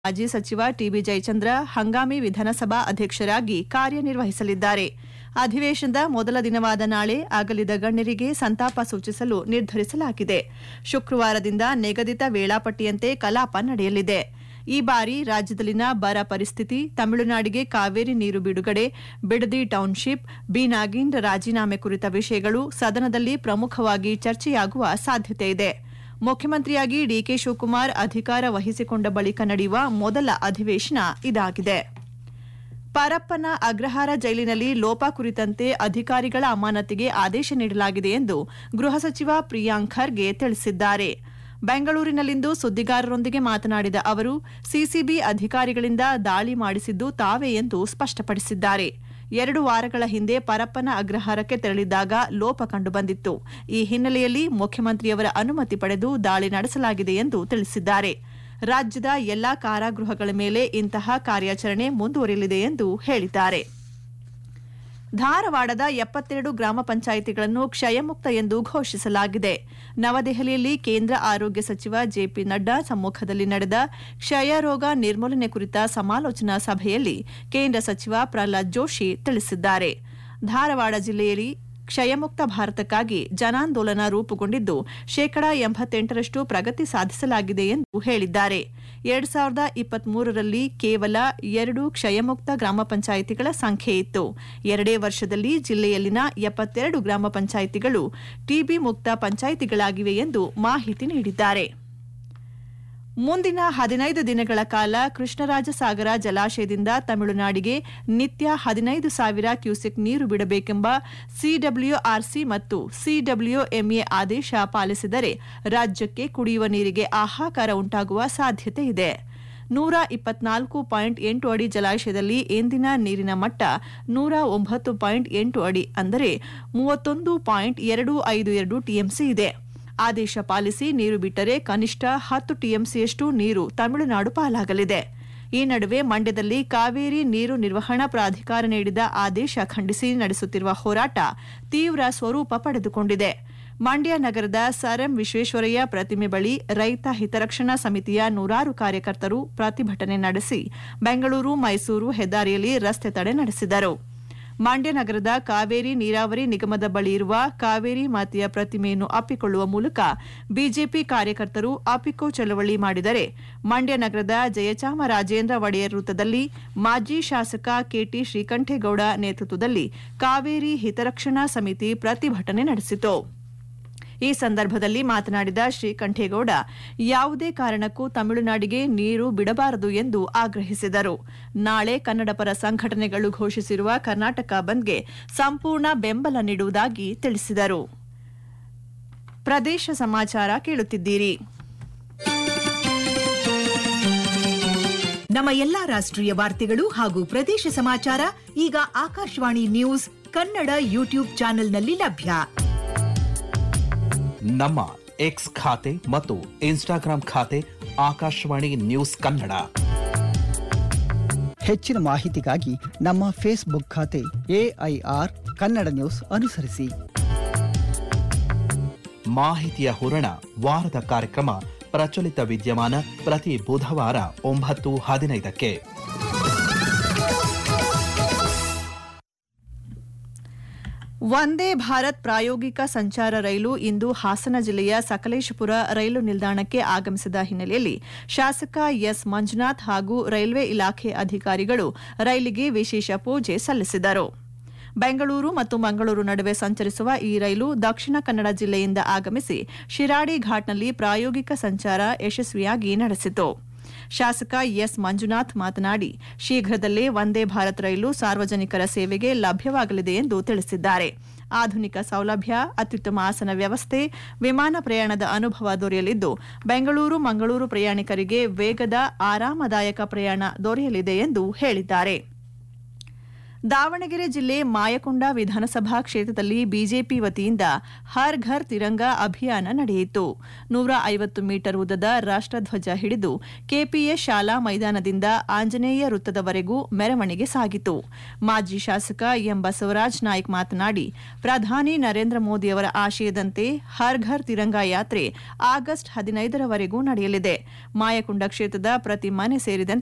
ಮಾಜಿ ಸಚಿವ ಟಿಬಿ ಜಯಚಂದ್ರ ಹಂಗಾಮಿ ವಿಧಾನಸಭಾ ಅಧ್ಯಕ್ಷರಾಗಿ ಕಾರ್ಯನಿರ್ವಹಿಸಲಿದ್ದಾರೆ ಅಧಿವೇಶನದ ಮೊದಲ ದಿನವಾದ ನಾಳೆ ಅಗಲಿದ ಗಣ್ಯರಿಗೆ ಸಂತಾಪ ಸೂಚಿಸಲು ನಿರ್ಧರಿಸಲಾಗಿದೆ ಶುಕ್ರವಾರದಿಂದ ನಿಗದಿತ ವೇಳಾಪಟ್ಟಿಯಂತೆ ಕಲಾಪ ನಡೆಯಲಿದೆ ಈ ಬಾರಿ ರಾಜ್ಯದಲ್ಲಿನ ಬರ ಪರಿಸ್ಥಿತಿ ತಮಿಳುನಾಡಿಗೆ ಕಾವೇರಿ ನೀರು ಬಿಡುಗಡೆ ಬಿಡದಿ ಟೌನ್ಶಿಪ್ ಬಿ ನಾಗೇಂದ್ರ ರಾಜೀನಾಮೆ ಕುರಿತ ವಿಷಯಗಳು ಸದನದಲ್ಲಿ ಪ್ರಮುಖವಾಗಿ ಚರ್ಚೆಯಾಗುವ ಸಾಧ್ಯತೆ ಇದೆ ಮುಖ್ಯಮಂತ್ರಿಯಾಗಿ ಡಿಕೆ ಶಿವಕುಮಾರ್ ಅಧಿಕಾರ ವಹಿಸಿಕೊಂಡ ಬಳಿಕ ನಡೆಯುವ ಮೊದಲ ಅಧಿವೇಶನ ಇದಾಗಿದೆ ಪರಪ್ಪನ ಅಗ್ರಹಾರ ಜೈಲಿನಲ್ಲಿ ಲೋಪ ಕುರಿತಂತೆ ಅಧಿಕಾರಿಗಳ ಅಮಾನತಿಗೆ ಆದೇಶ ನೀಡಲಾಗಿದೆ ಎಂದು ಗೃಹ ಸಚಿವ ಪ್ರಿಯಾಂಕ್ ಖರ್ಗೆ ತಿಳಿಸಿದ್ದಾರೆ ಬೆಂಗಳೂರಿನಲ್ಲಿಂದು ಸುದ್ದಿಗಾರರೊಂದಿಗೆ ಮಾತನಾಡಿದ ಅವರು ಸಿಸಿಬಿ ಅಧಿಕಾರಿಗಳಿಂದ ದಾಳಿ ಮಾಡಿಸಿದ್ದು ತಾವೇ ಎಂದು ಸ್ಪಷ್ಟಪಡಿಸಿದ್ದಾರೆ ಎರಡು ವಾರಗಳ ಹಿಂದೆ ಪರಪ್ಪನ ಅಗ್ರಹಾರಕ್ಕೆ ತೆರಳಿದ್ದಾಗ ಲೋಪ ಕಂಡುಬಂದಿತ್ತು ಈ ಹಿನ್ನೆಲೆಯಲ್ಲಿ ಮುಖ್ಯಮಂತ್ರಿಯವರ ಅನುಮತಿ ಪಡೆದು ದಾಳಿ ನಡೆಸಲಾಗಿದೆ ಎಂದು ತಿಳಿಸಿದ್ದಾರೆ ರಾಜ್ಯದ ಎಲ್ಲಾ ಕಾರಾಗೃಹಗಳ ಮೇಲೆ ಇಂತಹ ಕಾರ್ಯಾಚರಣೆ ಮುಂದುವರಿಯಲಿದೆ ಎಂದು ಹೇಳಿದ್ದಾರೆ ಧಾರವಾಡದ ಎಪ್ಪತ್ತೆರಡು ಗ್ರಾಮ ಪಂಚಾಯಿತಿಗಳನ್ನು ಕ್ಷಯಮುಕ್ತ ಎಂದು ಘೋಷಿಸಲಾಗಿದೆ ನವದೆಹಲಿಯಲ್ಲಿ ಕೇಂದ್ರ ಆರೋಗ್ಯ ಸಚಿವ ಜೆಪಿ ನಡ್ಡಾ ಸಮ್ಮುಖದಲ್ಲಿ ನಡೆದ ಕ್ಷಯ ರೋಗ ನಿರ್ಮೂಲನೆ ಕುರಿತ ಸಮಾಲೋಚನಾ ಸಭೆಯಲ್ಲಿ ಕೇಂದ್ರ ಸಚಿವ ಪ್ರಹ್ಲಾದ್ ಜೋಶಿ ತಿಳಿಸಿದ್ದಾರೆ ಧಾರವಾಡ ಜಿಲ್ಲೆಯಲ್ಲಿ ಕ್ಷಯಮುಕ್ತ ಭಾರತಕ್ಕಾಗಿ ಜನಾಂದೋಲನ ರೂಪುಗೊಂಡಿದ್ದು ಶೇಕಡಾ ಎಂಬತ್ತೆಂಟರಷ್ಟು ಪ್ರಗತಿ ಸಾಧಿಸಲಾಗಿದೆ ಎಂದು ಹೇಳಿದ್ದಾರೆ ಎರಡ್ ಸಾವಿರದ ಇಪ್ಪತ್ಮೂರರಲ್ಲಿ ಕೇವಲ ಎರಡು ಕ್ಷಯಮುಕ್ತ ಗ್ರಾಮ ಪಂಚಾಯಿತಿಗಳ ಸಂಖ್ಯೆ ಇತ್ತು ಎರಡೇ ವರ್ಷದಲ್ಲಿ ಜಿಲ್ಲೆಯಲ್ಲಿನ ಎಪ್ಪತ್ತೆರಡು ಗ್ರಾಮ ಪಂಚಾಯಿತಿಗಳು ಟಿಬಿ ಮುಕ್ತ ಪಂಚಾಯಿತಿಗಳಾಗಿವೆ ಎಂದು ಮಾಹಿತಿ ನೀಡಿದ್ದಾರೆ ಮುಂದಿನ ಹದಿನೈದು ದಿನಗಳ ಕಾಲ ಕೃಷ್ಣರಾಜಸಾಗರ ಜಲಾಶಯದಿಂದ ತಮಿಳುನಾಡಿಗೆ ನಿತ್ಯ ಹದಿನೈದು ಸಾವಿರ ಕ್ಯೂಸೆಕ್ ನೀರು ಬಿಡಬೇಕೆಂಬ ಸಿಡಬ್ಲ್ಯೂಆರ್ಸಿ ಮತ್ತು ಸಿಡಬ್ಲ್ಯೂಎಂಎ ಆದೇಶ ಪಾಲಿಸಿದರೆ ರಾಜ್ಯಕ್ಕೆ ಕುಡಿಯುವ ನೀರಿಗೆ ಹಾಹಾಕಾರ ಉಂಟಾಗುವ ಸಾಧ್ಯತೆ ಇದೆ ನೂರ ಇಪ್ಪತ್ನಾಲ್ಕು ಪಾಯಿಂಟ್ ಎಂಟು ಅಡಿ ಜಲಾಶಯದಲ್ಲಿ ಎಂದಿನ ನೀರಿನ ಮಟ್ಟ ನೂರ ಒಂಬತ್ತು ಪಾಯಿಂಟ್ ಎಂಟು ಅಡಿ ಅಂದರೆ ಮೂವತ್ತೊಂದು ಪಾಯಿಂಟ್ ಎರಡು ಐದು ಎರಡು ಟಿಎಂಸಿ ಇದೆ ಆದೇಶ ಪಾಲಿಸಿ ನೀರು ಬಿಟ್ಟರೆ ಕನಿಷ್ಠ ಹತ್ತು ಟಿಎಂಸಿಯಷ್ಟು ನೀರು ತಮಿಳುನಾಡು ಪಾಲಾಗಲಿದೆ ಈ ನಡುವೆ ಮಂಡ್ಯದಲ್ಲಿ ಕಾವೇರಿ ನೀರು ನಿರ್ವಹಣಾ ಪ್ರಾಧಿಕಾರ ನೀಡಿದ ಆದೇಶ ಖಂಡಿಸಿ ನಡೆಸುತ್ತಿರುವ ಹೋರಾಟ ತೀವ್ರ ಸ್ವರೂಪ ಪಡೆದುಕೊಂಡಿದೆ ಮಂಡ್ಯ ನಗರದ ಸರ್ ಎಂ ವಿಶ್ವೇಶ್ವರಯ್ಯ ಪ್ರತಿಮೆ ಬಳಿ ರೈತ ಹಿತರಕ್ಷಣಾ ಸಮಿತಿಯ ನೂರಾರು ಕಾರ್ಯಕರ್ತರು ಪ್ರತಿಭಟನೆ ನಡೆಸಿ ಬೆಂಗಳೂರು ಮೈಸೂರು ಹೆದ್ದಾರಿಯಲ್ಲಿ ರಸ್ತೆ ತಡೆ ನಡೆಸಿದರು ಮಂಡ್ಯ ನಗರದ ಕಾವೇರಿ ನೀರಾವರಿ ನಿಗಮದ ಬಳಿ ಇರುವ ಕಾವೇರಿ ಮಾತೆಯ ಪ್ರತಿಮೆಯನ್ನು ಅಪ್ಪಿಕೊಳ್ಳುವ ಮೂಲಕ ಬಿಜೆಪಿ ಕಾರ್ಯಕರ್ತರು ಅಪಿಕೋ ಚಳವಳಿ ಮಾಡಿದರೆ ಮಂಡ್ಯ ನಗರದ ಜಯಚಾಮರಾಜೇಂದ್ರ ಒಡೆಯರ್ ವೃತ್ತದಲ್ಲಿ ಮಾಜಿ ಶಾಸಕ ಕೆಟಿ ಶ್ರೀಕಂಠೇಗೌಡ ನೇತೃತ್ವದಲ್ಲಿ ಕಾವೇರಿ ಹಿತರಕ್ಷಣಾ ಸಮಿತಿ ಪ್ರತಿಭಟನೆ ನಡೆಸಿತು ಈ ಸಂದರ್ಭದಲ್ಲಿ ಮಾತನಾಡಿದ ಶ್ರೀಕಂಠೇಗೌಡ ಯಾವುದೇ ಕಾರಣಕ್ಕೂ ತಮಿಳುನಾಡಿಗೆ ನೀರು ಬಿಡಬಾರದು ಎಂದು ಆಗ್ರಹಿಸಿದರು ನಾಳೆ ಕನ್ನಡಪರ ಸಂಘಟನೆಗಳು ಘೋಷಿಸಿರುವ ಕರ್ನಾಟಕ ಬಂದ್ಗೆ ಸಂಪೂರ್ಣ ಬೆಂಬಲ ನೀಡುವುದಾಗಿ ತಿಳಿಸಿದರು ಪ್ರದೇಶ ಸಮಾಚಾರ ಕೇಳುತ್ತಿದ್ದೀರಿ ನಮ್ಮ ಎಲ್ಲಾ ರಾಷ್ಟ್ರೀಯ ವಾರ್ತೆಗಳು ಹಾಗೂ ಪ್ರದೇಶ ಸಮಾಚಾರ ಈಗ ಆಕಾಶವಾಣಿ ನ್ಯೂಸ್ ಕನ್ನಡ ಯೂಟ್ಯೂಬ್ ಚಾನೆಲ್ನಲ್ಲಿ ಲಭ್ಯ ನಮ್ಮ ಎಕ್ಸ್ ಖಾತೆ ಮತ್ತು ಇನ್ಸ್ಟಾಗ್ರಾಂ ಖಾತೆ ಆಕಾಶವಾಣಿ ನ್ಯೂಸ್ ಕನ್ನಡ ಹೆಚ್ಚಿನ ಮಾಹಿತಿಗಾಗಿ ನಮ್ಮ ಫೇಸ್ಬುಕ್ ಖಾತೆ ಎಐಆರ್ ಕನ್ನಡ ನ್ಯೂಸ್ ಅನುಸರಿಸಿ ಮಾಹಿತಿಯ ಹೂರಣ ವಾರದ ಕಾರ್ಯಕ್ರಮ ಪ್ರಚಲಿತ ವಿದ್ಯಮಾನ ಪ್ರತಿ ಬುಧವಾರ ಒಂಬತ್ತು ಹದಿನೈದಕ್ಕೆ ವಂದೇ ಭಾರತ್ ಪ್ರಾಯೋಗಿಕ ಸಂಚಾರ ರೈಲು ಇಂದು ಹಾಸನ ಜಿಲ್ಲೆಯ ಸಕಲೇಶಪುರ ರೈಲು ನಿಲ್ದಾಣಕ್ಕೆ ಆಗಮಿಸಿದ ಹಿನ್ನೆಲೆಯಲ್ಲಿ ಶಾಸಕ ಎಸ್ ಮಂಜುನಾಥ್ ಹಾಗೂ ರೈಲ್ವೆ ಇಲಾಖೆ ಅಧಿಕಾರಿಗಳು ರೈಲಿಗೆ ವಿಶೇಷ ಪೂಜೆ ಸಲ್ಲಿಸಿದರು ಬೆಂಗಳೂರು ಮತ್ತು ಮಂಗಳೂರು ನಡುವೆ ಸಂಚರಿಸುವ ಈ ರೈಲು ದಕ್ಷಿಣ ಕನ್ನಡ ಜಿಲ್ಲೆಯಿಂದ ಆಗಮಿಸಿ ಶಿರಾಡಿ ಘಾಟ್ನಲ್ಲಿ ಪ್ರಾಯೋಗಿಕ ಸಂಚಾರ ಯಶಸ್ವಿಯಾಗಿ ನಡೆಸಿತು ಶಾಸಕ ಎಸ್ ಮಂಜುನಾಥ್ ಮಾತನಾಡಿ ಶೀಘ್ರದಲ್ಲೇ ವಂದೇ ಭಾರತ್ ರೈಲು ಸಾರ್ವಜನಿಕರ ಸೇವೆಗೆ ಲಭ್ಯವಾಗಲಿದೆ ಎಂದು ತಿಳಿಸಿದ್ದಾರೆ ಆಧುನಿಕ ಸೌಲಭ್ಯ ಅತ್ಯುತ್ತಮ ಆಸನ ವ್ಯವಸ್ಥೆ ವಿಮಾನ ಪ್ರಯಾಣದ ಅನುಭವ ದೊರೆಯಲಿದ್ದು ಬೆಂಗಳೂರು ಮಂಗಳೂರು ಪ್ರಯಾಣಿಕರಿಗೆ ವೇಗದ ಆರಾಮದಾಯಕ ಪ್ರಯಾಣ ದೊರೆಯಲಿದೆ ಎಂದು ಹೇಳಿದ್ದಾರೆ ದಾವಣಗೆರೆ ಜಿಲ್ಲೆ ಮಾಯಕೊಂಡ ವಿಧಾನಸಭಾ ಕ್ಷೇತ್ರದಲ್ಲಿ ಬಿಜೆಪಿ ವತಿಯಿಂದ ಹರ್ ಘರ್ ತಿರಂಗ ಅಭಿಯಾನ ನಡೆಯಿತು ನೂರ ಐವತ್ತು ಮೀಟರ್ ಉದ್ದದ ರಾಷ್ಟ್ರಧ್ವಜ ಹಿಡಿದು ಕೆಪಿಎ ಶಾಲಾ ಮೈದಾನದಿಂದ ಆಂಜನೇಯ ವೃತ್ತದವರೆಗೂ ಮೆರವಣಿಗೆ ಸಾಗಿತು ಮಾಜಿ ಶಾಸಕ ಎಂ ಬಸವರಾಜ್ ನಾಯ್ಕ್ ಮಾತನಾಡಿ ಪ್ರಧಾನಿ ನರೇಂದ್ರ ಮೋದಿಯವರ ಆಶಯದಂತೆ ಹರ್ ಘರ್ ತಿರಂಗ ಯಾತ್ರೆ ಆಗಸ್ಟ್ ಹದಿನೈದರವರೆಗೂ ನಡೆಯಲಿದೆ ಮಾಯಕೊಂಡ ಕ್ಷೇತ್ರದ ಪ್ರತಿ ಮನೆ ಸೇರಿದಂತೆ